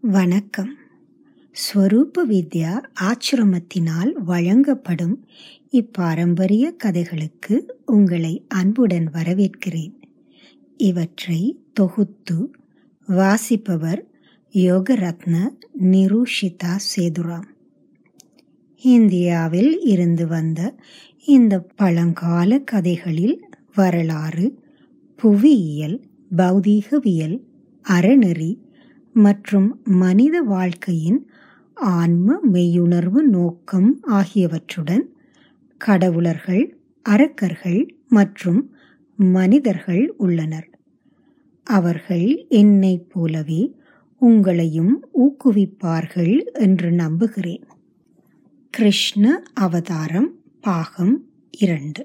வணக்கம் ஸ்வரூப வித்யா ஆச்சிரமத்தினால் வழங்கப்படும் இப்பாரம்பரிய கதைகளுக்கு உங்களை அன்புடன் வரவேற்கிறேன் இவற்றை தொகுத்து வாசிப்பவர் யோகரத்ன நிரூஷிதா சேதுராம் இந்தியாவில் இருந்து வந்த இந்த பழங்கால கதைகளில் வரலாறு புவியியல் பௌதீகவியல் அறநெறி மற்றும் மனித வாழ்க்கையின் ஆன்ம மெய்யுணர்வு நோக்கம் ஆகியவற்றுடன் கடவுளர்கள் அரக்கர்கள் மற்றும் மனிதர்கள் உள்ளனர் அவர்கள் என்னைப் போலவே உங்களையும் ஊக்குவிப்பார்கள் என்று நம்புகிறேன் கிருஷ்ண அவதாரம் பாகம் இரண்டு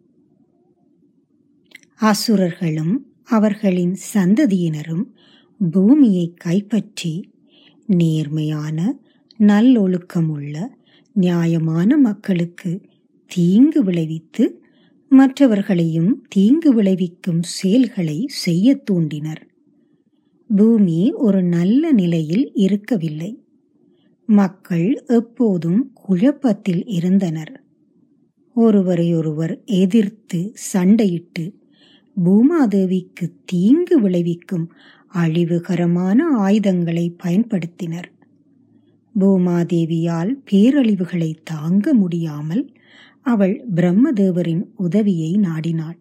அசுரர்களும் அவர்களின் சந்ததியினரும் பூமியை கைப்பற்றி நேர்மையான நல்லொழுக்கமுள்ள நியாயமான மக்களுக்கு தீங்கு விளைவித்து மற்றவர்களையும் தீங்கு விளைவிக்கும் செயல்களை செய்ய தூண்டினர் பூமி ஒரு நல்ல நிலையில் இருக்கவில்லை மக்கள் எப்போதும் குழப்பத்தில் இருந்தனர் ஒருவரையொருவர் எதிர்த்து சண்டையிட்டு பூமாதேவிக்கு தீங்கு விளைவிக்கும் அழிவுகரமான ஆயுதங்களை பயன்படுத்தினர் பூமாதேவியால் பேரழிவுகளை தாங்க முடியாமல் அவள் பிரம்மதேவரின் உதவியை நாடினாள்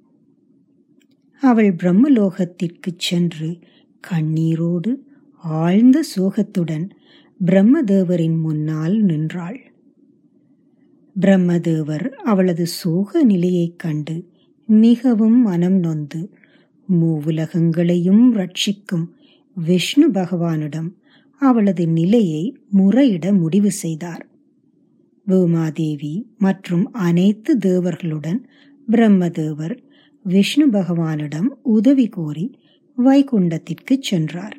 அவள் பிரம்மலோகத்திற்கு சென்று கண்ணீரோடு ஆழ்ந்த சோகத்துடன் பிரம்மதேவரின் முன்னால் நின்றாள் பிரம்மதேவர் அவளது சோக நிலையைக் கண்டு மிகவும் மனம் நொந்து மூவுலகங்களையும் ரட்சிக்கும் விஷ்ணு பகவானிடம் அவளது நிலையை முறையிட முடிவு செய்தார் பூமாதேவி மற்றும் அனைத்து தேவர்களுடன் பிரம்மதேவர் விஷ்ணு பகவானிடம் உதவி கோரி வைகுண்டத்திற்கு சென்றார்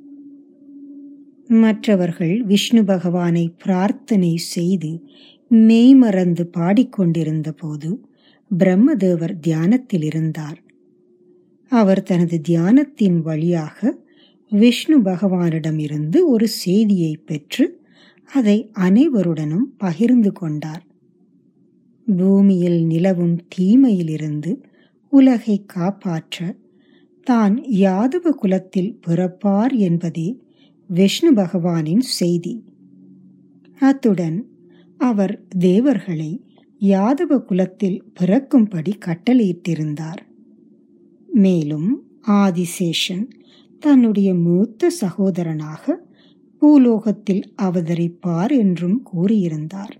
மற்றவர்கள் விஷ்ணு பகவானை பிரார்த்தனை செய்து மெய்மறந்து பாடிக்கொண்டிருந்த போது பிரம்மதேவர் தியானத்தில் இருந்தார் அவர் தனது தியானத்தின் வழியாக விஷ்ணு பகவானிடமிருந்து ஒரு செய்தியை பெற்று அதை அனைவருடனும் பகிர்ந்து கொண்டார் பூமியில் நிலவும் தீமையிலிருந்து உலகை காப்பாற்ற தான் யாதவ குலத்தில் பிறப்பார் என்பதே விஷ்ணு பகவானின் செய்தி அத்துடன் அவர் தேவர்களை யாதவ குலத்தில் பிறக்கும்படி கட்டளையிட்டிருந்தார் மேலும் ஆதிசேஷன் தன்னுடைய மூத்த சகோதரனாக பூலோகத்தில் அவதரிப்பார் என்றும் கூறியிருந்தார்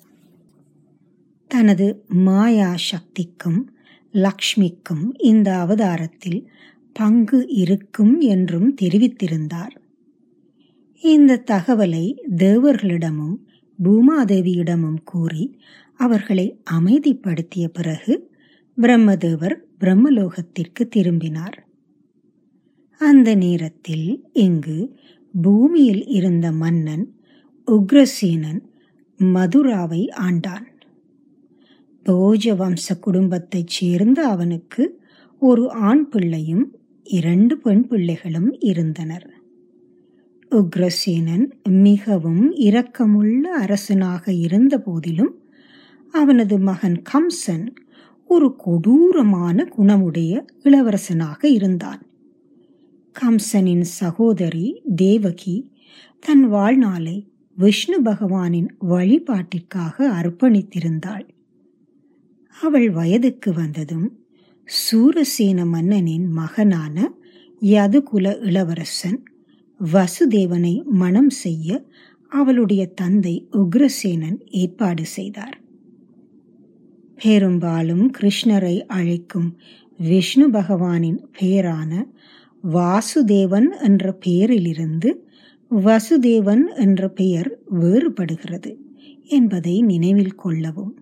தனது மாயா சக்திக்கும் லக்ஷ்மிக்கும் இந்த அவதாரத்தில் பங்கு இருக்கும் என்றும் தெரிவித்திருந்தார் இந்த தகவலை தேவர்களிடமும் பூமாதேவியிடமும் கூறி அவர்களை அமைதிப்படுத்திய பிறகு பிரம்மதேவர் பிரம்மலோகத்திற்கு திரும்பினார் அந்த நேரத்தில் இங்கு பூமியில் இருந்த மன்னன் உக்ரசேனன் மதுராவை ஆண்டான் போஜ வம்ச குடும்பத்தைச் சேர்ந்த அவனுக்கு ஒரு ஆண் பிள்ளையும் இரண்டு பெண் பிள்ளைகளும் இருந்தனர் உக்ரசேனன் மிகவும் இரக்கமுள்ள அரசனாக இருந்த போதிலும் அவனது மகன் கம்சன் ஒரு கொடூரமான குணமுடைய இளவரசனாக இருந்தான் கம்சனின் சகோதரி தேவகி தன் வாழ்நாளை விஷ்ணு பகவானின் வழிபாட்டிற்காக அர்ப்பணித்திருந்தாள் அவள் வயதுக்கு வந்ததும் சூரசேன மன்னனின் மகனான யதுகுல இளவரசன் வசுதேவனை மணம் செய்ய அவளுடைய தந்தை உக்ரசேனன் ஏற்பாடு செய்தார் பெரும்பாலும் கிருஷ்ணரை அழைக்கும் விஷ்ணு பகவானின் பெயரான வாசுதேவன் என்ற பெயரிலிருந்து வசுதேவன் என்ற பெயர் வேறுபடுகிறது என்பதை நினைவில் கொள்ளவும்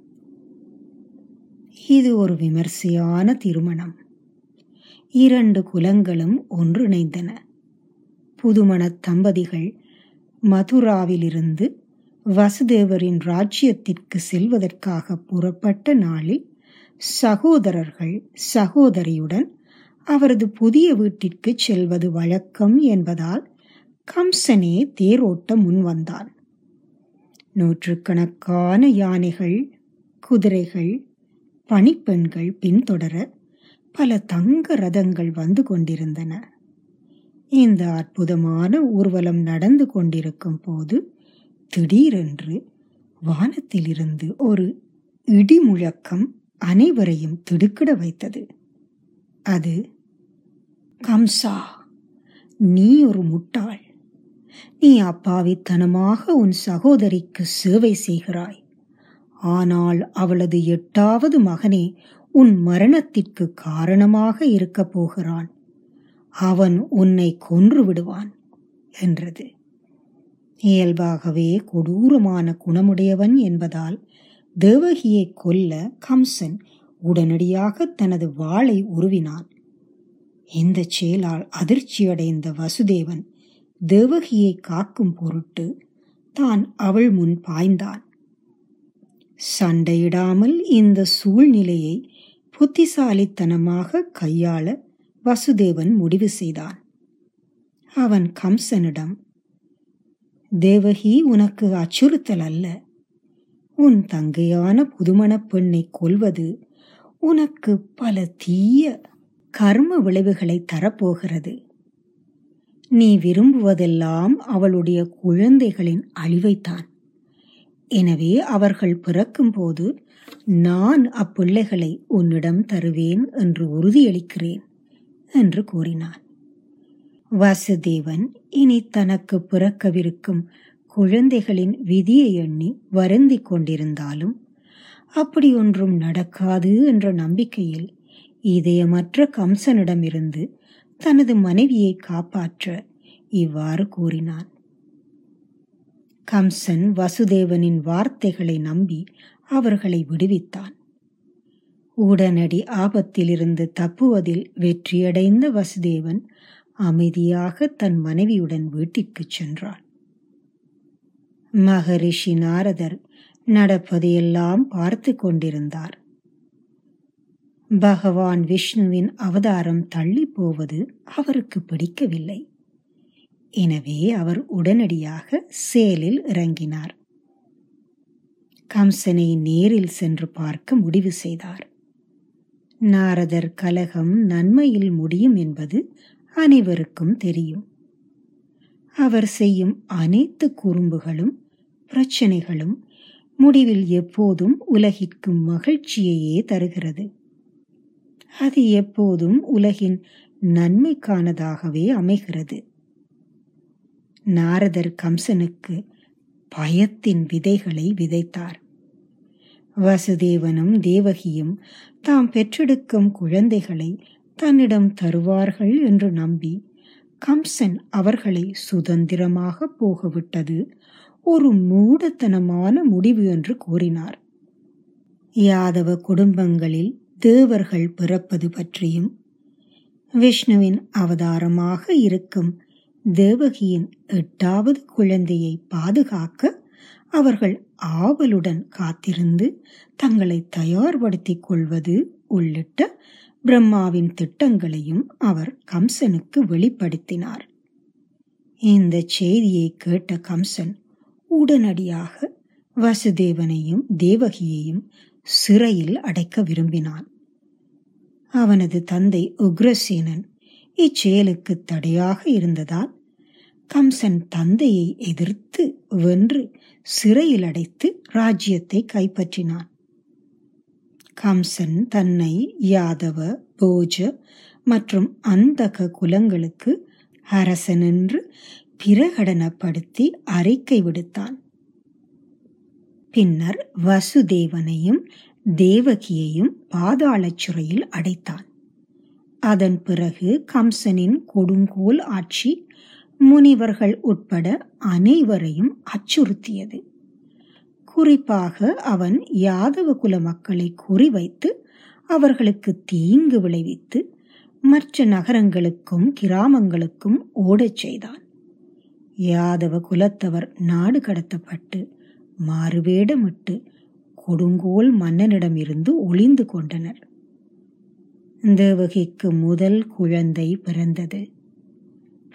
இது ஒரு விமர்சையான திருமணம் இரண்டு குலங்களும் ஒன்றிணைந்தன புதுமண தம்பதிகள் மதுராவிலிருந்து வசுதேவரின் ராஜ்யத்திற்கு செல்வதற்காக புறப்பட்ட நாளில் சகோதரர்கள் சகோதரியுடன் அவரது புதிய வீட்டிற்கு செல்வது வழக்கம் என்பதால் கம்சனே தேரோட்ட முன் வந்தான் நூற்றுக்கணக்கான யானைகள் குதிரைகள் பணிப்பெண்கள் பின்தொடர பல தங்க ரதங்கள் வந்து கொண்டிருந்தன இந்த அற்புதமான ஊர்வலம் நடந்து கொண்டிருக்கும் போது திடீரென்று வானத்திலிருந்து ஒரு இடி முழக்கம் அனைவரையும் திடுக்கிட வைத்தது அது கம்சா நீ ஒரு முட்டாள் நீ அப்பாவித்தனமாக உன் சகோதரிக்கு சேவை செய்கிறாய் ஆனால் அவளது எட்டாவது மகனே உன் மரணத்திற்கு காரணமாக இருக்கப் போகிறான் அவன் உன்னை கொன்று விடுவான் என்றது இயல்பாகவே கொடூரமான குணமுடையவன் என்பதால் தேவகியை கொல்ல கம்சன் உடனடியாக தனது வாளை உருவினான் இந்த செயலால் அதிர்ச்சியடைந்த வசுதேவன் தேவகியை காக்கும் பொருட்டு தான் அவள் முன் பாய்ந்தான் சண்டையிடாமல் இந்த சூழ்நிலையை புத்திசாலித்தனமாக கையாள வசுதேவன் முடிவு செய்தான் அவன் கம்சனிடம் தேவகி உனக்கு அச்சுறுத்தல் அல்ல உன் தங்கையான புதுமணப் பெண்ணை கொல்வது உனக்கு பல தீய கர்ம விளைவுகளை தரப்போகிறது நீ விரும்புவதெல்லாம் அவளுடைய குழந்தைகளின் அழிவைத்தான் எனவே அவர்கள் பிறக்கும்போது நான் அப்பிள்ளைகளை உன்னிடம் தருவேன் என்று உறுதியளிக்கிறேன் என்று கூறினான் வாசுதேவன் இனி தனக்கு பிறக்கவிருக்கும் குழந்தைகளின் விதியை எண்ணி வருந்திக் கொண்டிருந்தாலும் அப்படி ஒன்றும் நடக்காது என்ற நம்பிக்கையில் இதயமற்ற கம்சனிடமிருந்து தனது மனைவியை காப்பாற்ற இவ்வாறு கூறினான் கம்சன் வசுதேவனின் வார்த்தைகளை நம்பி அவர்களை விடுவித்தான் உடனடி ஆபத்திலிருந்து தப்புவதில் வெற்றியடைந்த வசுதேவன் அமைதியாக தன் மனைவியுடன் வீட்டிற்குச் சென்றான் மகரிஷி நாரதர் நடப்பதையெல்லாம் பார்த்து கொண்டிருந்தார் பகவான் விஷ்ணுவின் அவதாரம் தள்ளி போவது அவருக்கு பிடிக்கவில்லை எனவே அவர் உடனடியாக சேலில் இறங்கினார் கம்சனை நேரில் சென்று பார்க்க முடிவு செய்தார் நாரதர் கலகம் நன்மையில் முடியும் என்பது அனைவருக்கும் தெரியும் அவர் செய்யும் அனைத்து குறும்புகளும் பிரச்சனைகளும் முடிவில் எப்போதும் உலகிற்கு மகிழ்ச்சியையே தருகிறது அது எப்போதும் உலகின் நன்மைக்கானதாகவே அமைகிறது நாரதர் கம்சனுக்கு பயத்தின் விதைகளை விதைத்தார் வசுதேவனும் தேவகியும் தாம் பெற்றெடுக்கும் குழந்தைகளை தன்னிடம் தருவார்கள் என்று நம்பி கம்சன் அவர்களை சுதந்திரமாக போகவிட்டது ஒரு மூடத்தனமான முடிவு என்று கூறினார் யாதவ குடும்பங்களில் தேவர்கள் பிறப்பது பற்றியும் விஷ்ணுவின் அவதாரமாக இருக்கும் தேவகியின் எட்டாவது குழந்தையை பாதுகாக்க அவர்கள் ஆவலுடன் காத்திருந்து தங்களை தயார்படுத்திக் கொள்வது உள்ளிட்ட பிரம்மாவின் திட்டங்களையும் அவர் கம்சனுக்கு வெளிப்படுத்தினார் இந்த செய்தியை கேட்ட கம்சன் உடனடியாக வசுதேவனையும் தேவகியையும் சிறையில் அடைக்க விரும்பினான் அவனது தந்தை உக்ரசேனன் இச்செயலுக்கு தடையாக இருந்ததால் கம்சன் தந்தையை எதிர்த்து வென்று சிறையில் அடைத்து ராஜ்யத்தை கைப்பற்றினான் கம்சன் தன்னை யாதவ போஜ மற்றும் அந்தக குலங்களுக்கு அரசன் என்று பிரகடனப்படுத்தி அறிக்கை விடுத்தான் பின்னர் வசுதேவனையும் தேவகியையும் பாதாள சிறையில் அடைத்தான் அதன் பிறகு கம்சனின் கொடுங்கோல் ஆட்சி முனிவர்கள் உட்பட அனைவரையும் அச்சுறுத்தியது குறிப்பாக அவன் யாதவ குல மக்களை குறிவைத்து அவர்களுக்கு தீங்கு விளைவித்து மற்ற நகரங்களுக்கும் கிராமங்களுக்கும் ஓடச் செய்தான் யாதவ குலத்தவர் நாடு கடத்தப்பட்டு மாறுவேடமிட்டு கொடுங்கோல் மன்னனிடமிருந்து ஒளிந்து கொண்டனர் தேவகிக்கு முதல் குழந்தை பிறந்தது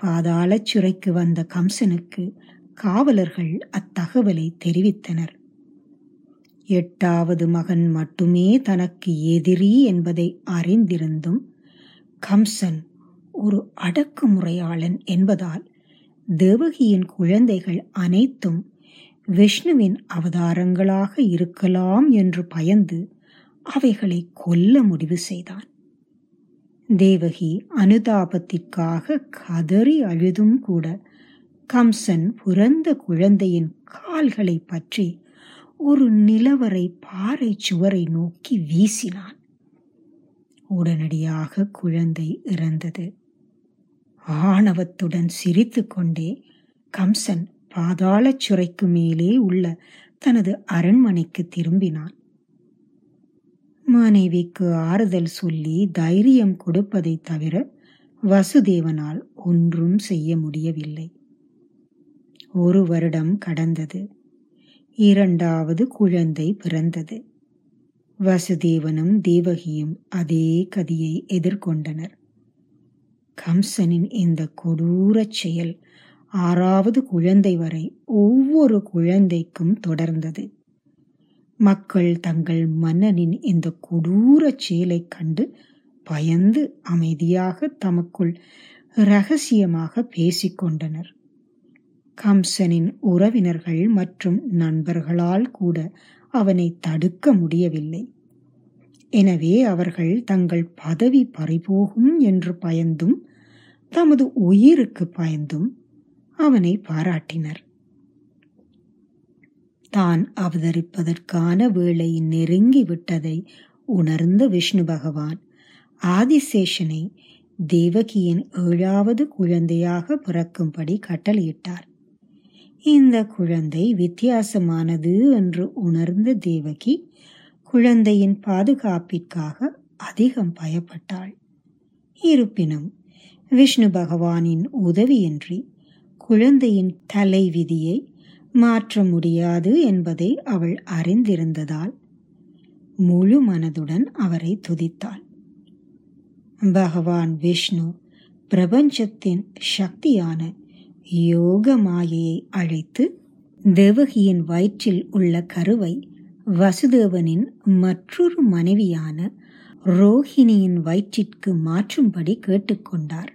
பாதாள சிறைக்கு வந்த கம்சனுக்கு காவலர்கள் அத்தகவலை தெரிவித்தனர் எட்டாவது மகன் மட்டுமே தனக்கு எதிரி என்பதை அறிந்திருந்தும் கம்சன் ஒரு அடக்குமுறையாளன் என்பதால் தேவகியின் குழந்தைகள் அனைத்தும் விஷ்ணுவின் அவதாரங்களாக இருக்கலாம் என்று பயந்து அவைகளை கொல்ல முடிவு செய்தான் தேவகி அனுதாபத்திற்காக கதறி அழுதும் கூட கம்சன் பிறந்த குழந்தையின் கால்களை பற்றி ஒரு நிலவரை பாறை சுவரை நோக்கி வீசினான் உடனடியாக குழந்தை இறந்தது ஆணவத்துடன் சிரித்துக்கொண்டே கம்சன் பாதாள சுரைக்கு மேலே உள்ள தனது அரண்மனைக்கு திரும்பினான் மனைவிக்கு ஆறுதல் சொல்லி தைரியம் கொடுப்பதை தவிர வசுதேவனால் ஒன்றும் செய்ய முடியவில்லை ஒரு வருடம் கடந்தது இரண்டாவது குழந்தை பிறந்தது வசுதேவனும் தேவகியும் அதே கதியை எதிர்கொண்டனர் கம்சனின் இந்த கொடூரச் செயல் ஆறாவது குழந்தை வரை ஒவ்வொரு குழந்தைக்கும் தொடர்ந்தது மக்கள் தங்கள் மன்னனின் இந்த கொடூரச் செயலைக் கண்டு பயந்து அமைதியாக தமக்குள் ரகசியமாக பேசிக்கொண்டனர் கம்சனின் உறவினர்கள் மற்றும் நண்பர்களால் கூட அவனை தடுக்க முடியவில்லை எனவே அவர்கள் தங்கள் பதவி பறிபோகும் என்று பயந்தும் தமது உயிருக்கு பயந்தும் அவனை பாராட்டினர் தான் அவதரிப்பதற்கான வேளை நெருங்கி விட்டதை உணர்ந்த விஷ்ணு பகவான் ஆதிசேஷனை தேவகியின் ஏழாவது குழந்தையாக பிறக்கும்படி கட்டளையிட்டார் இந்த குழந்தை வித்தியாசமானது என்று உணர்ந்த தேவகி குழந்தையின் பாதுகாப்பிற்காக அதிகம் பயப்பட்டாள் இருப்பினும் விஷ்ணு பகவானின் உதவியின்றி குழந்தையின் தலைவிதியை மாற்ற முடியாது என்பதை அவள் அறிந்திருந்ததால் முழு மனதுடன் அவரை துதித்தாள் பகவான் விஷ்ணு பிரபஞ்சத்தின் சக்தியான யோக மாயையை அழைத்து தேவகியின் வயிற்றில் உள்ள கருவை வசுதேவனின் மற்றொரு மனைவியான ரோஹிணியின் வயிற்றிற்கு மாற்றும்படி கேட்டுக்கொண்டார்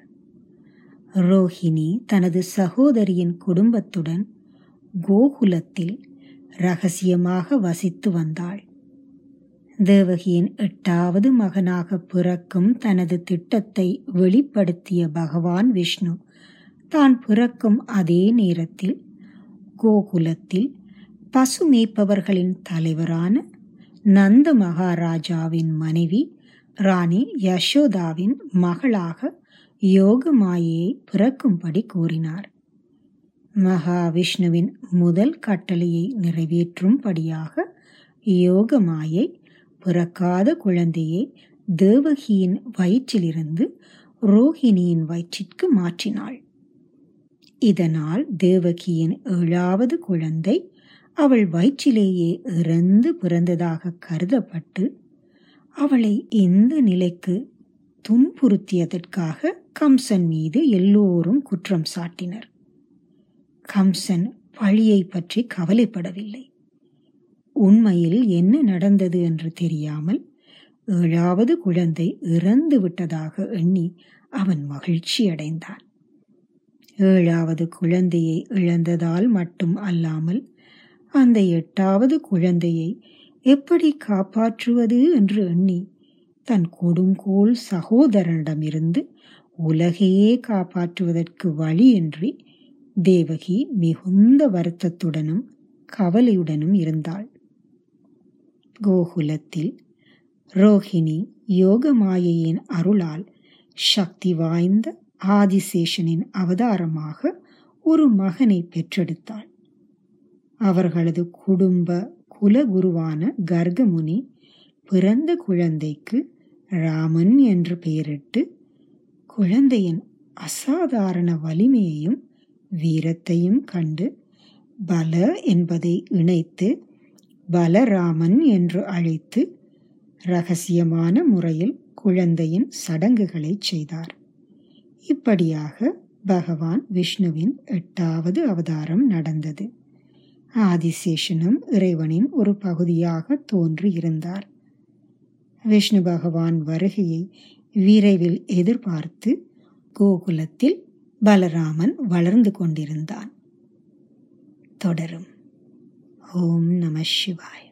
ரோஹிணி தனது சகோதரியின் குடும்பத்துடன் கோகுலத்தில் ரகசியமாக வசித்து வந்தாள் தேவகியின் எட்டாவது மகனாக பிறக்கும் தனது திட்டத்தை வெளிப்படுத்திய பகவான் விஷ்ணு தான் பிறக்கும் அதே நேரத்தில் கோகுலத்தில் பசு மேய்ப்பவர்களின் தலைவரான நந்த மகாராஜாவின் மனைவி ராணி யசோதாவின் மகளாக யோக மாயையை பிறக்கும்படி கூறினார் மகாவிஷ்ணுவின் முதல் கட்டளையை நிறைவேற்றும்படியாக யோக மாயை பிறக்காத குழந்தையை தேவகியின் வயிற்றிலிருந்து ரோஹிணியின் வயிற்றிற்கு மாற்றினாள் இதனால் தேவகியின் ஏழாவது குழந்தை அவள் வயிற்றிலேயே இறந்து பிறந்ததாக கருதப்பட்டு அவளை இந்த நிலைக்கு துன்புறுத்தியதற்காக கம்சன் மீது எல்லோரும் குற்றம் சாட்டினர் கம்சன் பழியை பற்றி கவலைப்படவில்லை உண்மையில் என்ன நடந்தது என்று தெரியாமல் ஏழாவது குழந்தை இறந்து விட்டதாக எண்ணி அவன் மகிழ்ச்சி அடைந்தான் ஏழாவது குழந்தையை இழந்ததால் மட்டும் அல்லாமல் அந்த எட்டாவது குழந்தையை எப்படி காப்பாற்றுவது என்று எண்ணி தன் கொடுங்கோல் சகோதரனிடமிருந்து உலகையே காப்பாற்றுவதற்கு வழியின்றி தேவகி மிகுந்த வருத்தத்துடனும் கவலையுடனும் இருந்தாள் கோகுலத்தில் ரோஹிணி யோகமாயையின் அருளால் சக்தி வாய்ந்த ஆதிசேஷனின் அவதாரமாக ஒரு மகனை பெற்றெடுத்தாள் அவர்களது குடும்ப குலகுருவான கர்கமுனி பிறந்த குழந்தைக்கு ராமன் என்று பெயரிட்டு குழந்தையின் அசாதாரண வலிமையையும் வீரத்தையும் கண்டு பல என்பதை இணைத்து பலராமன் என்று அழைத்து ரகசியமான முறையில் குழந்தையின் சடங்குகளை செய்தார் இப்படியாக பகவான் விஷ்ணுவின் எட்டாவது அவதாரம் நடந்தது ஆதிசேஷனும் இறைவனின் ஒரு பகுதியாக தோன்றியிருந்தார் விஷ்ணு பகவான் வருகையை விரைவில் எதிர்பார்த்து கோகுலத்தில் பலராமன் வளர்ந்து கொண்டிருந்தான் தொடரும் ஓம் நம சிவாய்